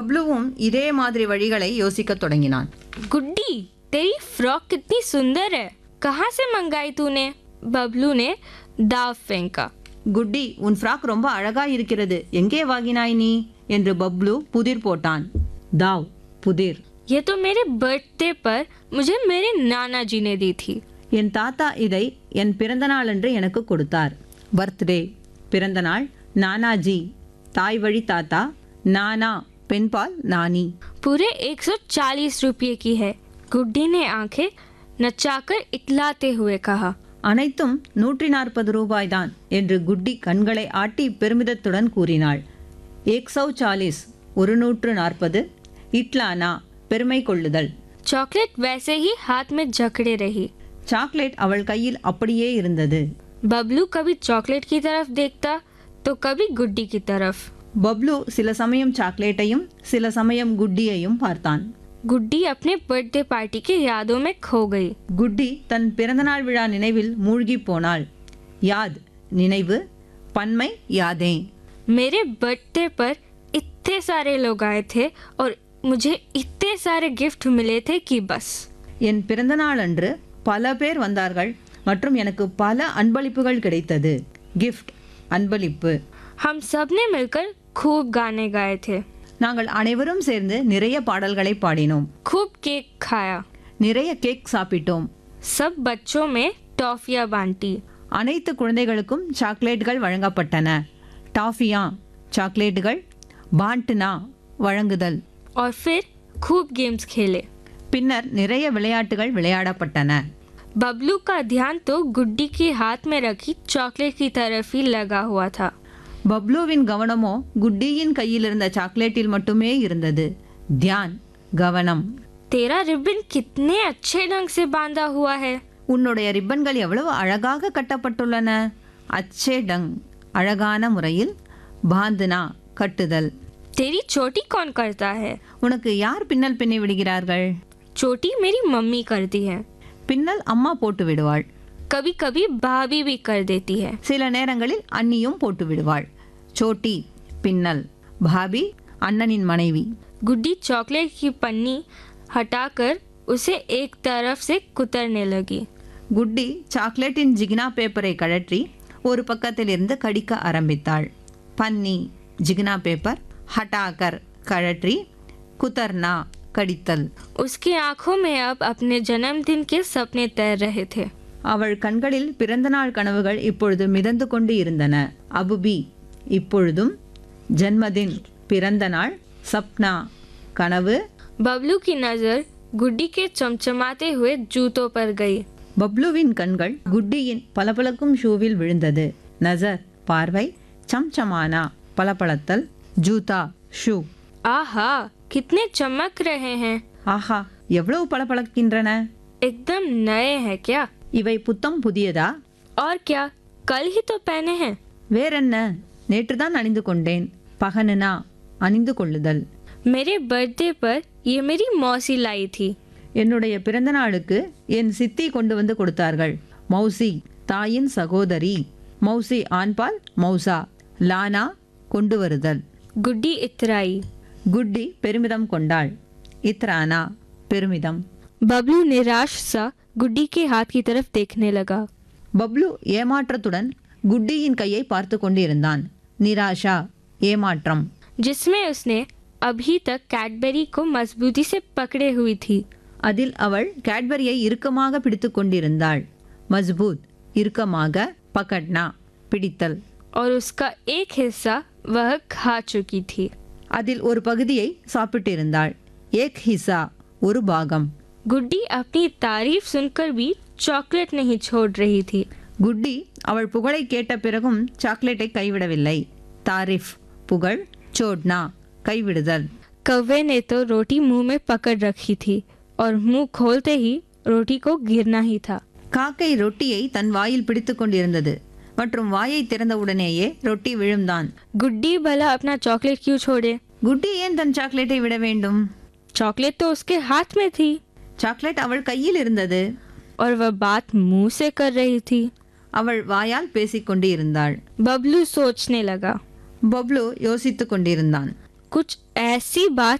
பப்ளுவும் இதே மாதிரி வழிகளை யோசிக்கத் தொடங்கினான் गुड्डी तेरी फ्रॉक कितनी सुंदर है कहाँ से मंगाई तूने बबलू ने दाव फेंका குட்டி உன் ஃப்ராக் ரொம்ப அழகா இருக்கிறது எங்கே வாங்கினாய் நீ என்று பப்ளு புதிர் போட்டான் தாவ் புதிர் ये तो मेरे बर्थडे पर मुझे मेरे नाना जी ने दी थी என் தாத்தா இதை என் பிறந்த நாளன்று எனக்கு கொடுத்தார் பர்த்டே பிறந்த நாள் நானாஜி தாய் வழி தாத்தா நானா பெண்பால் நானி पूरे 140 रुपये की है गुड्डी ने आंखें नचाकर इकलाते हुए कहा அனைத்தும் நூற்றி நாற்பது ரூபாய்தான் என்று குட்டி கண்களை ஆட்டி பெருமிதத்துடன் கூறினாள் ஏக்சௌ சாலிஸ் ஒரு நூற்று நாற்பது இட்லானா பெருமை கொள்ளுதல் चॉकलेट वैसे ही हाथ में जकड़े रही சாக்லேட் அவள் கையில் அப்படியே இருந்தது बबलू कभी चॉकलेट की तरफ देखता तो कभी गुड्डी की तरफ பப்ளு சில சமயம் சாக்லேட்டையும் சில சமயம் குட்டியையும் பார்த்தான் गुड्डी अपने बर्थडे पार्टी की यादों में खो गई குட்டி தன் பிறந்தநாள் விழா நினைவில் மூழ்கி போனாள் யாத் நினைவு பன்மை யாதே मेरे बर्थडे पर इतने सारे लोग आए थे और मुझे इतने सारे गिफ्ट मिले थे कि बस என் பிறந்தநாள் அன்று பல பேர் வந்தார்கள் மற்றும் எனக்கு பல அன்பளிப்புகள் கிடைத்தது கிஃப்ட் அன்பளிப்பு हम सब ने मिलकर खूब गाने गाए थे நாங்கள் அனைவரும் சேர்ந்து நிறைய பாடல்களை பாடினோம் खूब केक खाया நிறைய கேக் சாப்பிட்டோம் सब बच्चों में टॉफियाँ बांटी அனைத்து குழந்தைகளுக்கும் சாக்லேட்டுகள் வழங்கப்பட்டன டாஃபியா சாக்லேட்டுகள் பாண்ட்னா வழங்குதல் और फिर खूब गेम्स खेले பின்னர் நிறைய விளையாட்டுகள் விளையாடப்பட்டன बबलू का ध्यान तो गुड्डी के हाथ में रखी चॉकलेट की तरफ ही लगा हुआ था பப்ளுவின் கவனமோ குட்டியின் கையில் இருந்த சாக்லேட்டில் மட்டுமே இருந்தது தியான் கவனம் तेरा रिबन कितने अच्छे ढंग से बांधा हुआ है உன்னுடைய ரிப்பன்கள் எவ்வளவு அழகாக கட்டப்பட்டுள்ளன அச்சே டங் அழகான முறையில் பாந்துனா கட்டுதல் तेरी चोटी कौन करता है உனக்கு யார் பின்னல் பின்னி விடுகிறார்கள் चोटी मेरी मम्मी करती है பின்னல் அம்மா போட்டு விடுவாள் कभी कभी भाभी भी कर देती है சில நேரங்களில் அண்ணியும் போட்டு விடுவாள் சோட்டி பின்னல் பாபி அண்ணனின் மனைவி गुड्डी चॉकलेट की पन्नी हटाकर उसे एक तरफ से कुतरने लगी குட்டி சாக்லேட்டின் ஜிகினா பேப்பரை கழற்றி ஒரு பக்கத்திலிருந்து கடிக்க ஆரம்பித்தாள் பன்னி ஜிகினா பேப்பர் ஹட்டாக்கர் கழற்றி குதர்னா கடித்தல் उसकी आंखों में अब अपने जन्मदिन के सपने तैर रहे थे அவள் கண்களில் பிறந்தநாள் கனவுகள் இப்பொழுது மிதந்து கொண்டு இருந்தன அபுபி இப்பொழுதும் ஜன்மதின் பிறந்த நாள் சப்னா கனவு बबलू की नजर गुड्डी के चमचमाते हुए जूतों पर गई பப்ளுவின் கண்கள் குட்டியின் பளபளக்கும் ஷூவில் விழுந்தது நசர் பார்வை சம்சமானா பளபளத்தல் ஜூதா ஷூ आहा कितने चमक रहे हैं ஆஹா எவ்வளவு பளபளக்கின்றன एकदम नए हैं क्या இவை புத்தம் புதியதா और क्या कल ही तो पहने हैं வேறென்ன நேற்றுதான் அணிந்து கொண்டேன் பகனுனா அணிந்து கொள்ளுதல் मेरे बर्थडे पर ये मेरी मौसी लाई थी என்னுடைய பிறந்த நாளுக்கு என் சித்தி கொண்டு வந்து கொடுத்தார்கள் மௌசி தாயின் சகோதரி மௌசி ஆண்பால் மௌசா லானா கொண்டு வருதல் गुड्डी इतराई குட்டி பெருமிதம் கொண்டாள் இத்ரானா பெருமிதம் बबलू निराश सा गुड्डी के हाथ की तरफ देखने लगा பப்ளு ஏமாற்றத்துடன் குட்டியின் கையை பார்த்து கொண்டிருந்தான் நிராஷா ஏமாற்றம் जिसमें उसने अभी तक कैडबरी को मजबूती से पकड़े हुई थी அதில் அவள் கேட்பரியை இறுக்கமாக பிடித்து கொண்டிருந்தாள் மஸ்பூத் இறுக்கமாக பகட்னா பிடித்தல் और उसका एक हिस्सा वह खा चुकी थी அதில் ஒரு பகுதியை சாப்பிட்டிருந்தாள் ஏக் ஹிசா ஒரு பாகம் गुड्डी अपनी तारीफ सुनकर भी चॉकलेट नहीं छोड़ रही थी குட்டி அவள் புகழை கேட்ட பிறகும் சாக்லேட்டை கைவிடவில்லை தாரிஃப் புகழ் சோட்னா கைவிடுதல் कौवे ने तो रोटी मुंह में पकड़ रखी थी और मुंह खोलते ही रोटी को गिरना ही था காக்கை ரொட்டியை தன் வாயில் பிடித்து கொண்டிருந்தது மற்றும் வாயை திறந்தவுடனேயே ரொட்டி விழுந்தான் गुड्डी भला अपना चॉकलेट क्यों छोड़े குட்டி ஏன் தன் சாக்லேட்டை விட வேண்டும் चॉकलेट तो उसके हाथ में थी சாக்லேட் அவள் கையில் இருந்தது और वह बात मुंह से कर रही थी அவள் வாயால் பேசிக்கொண்டு இருந்தாள் बबलू सोचने लगा பப்ளு யோசித்துக் கொண்டிருந்தான் कुछ ऐसी बात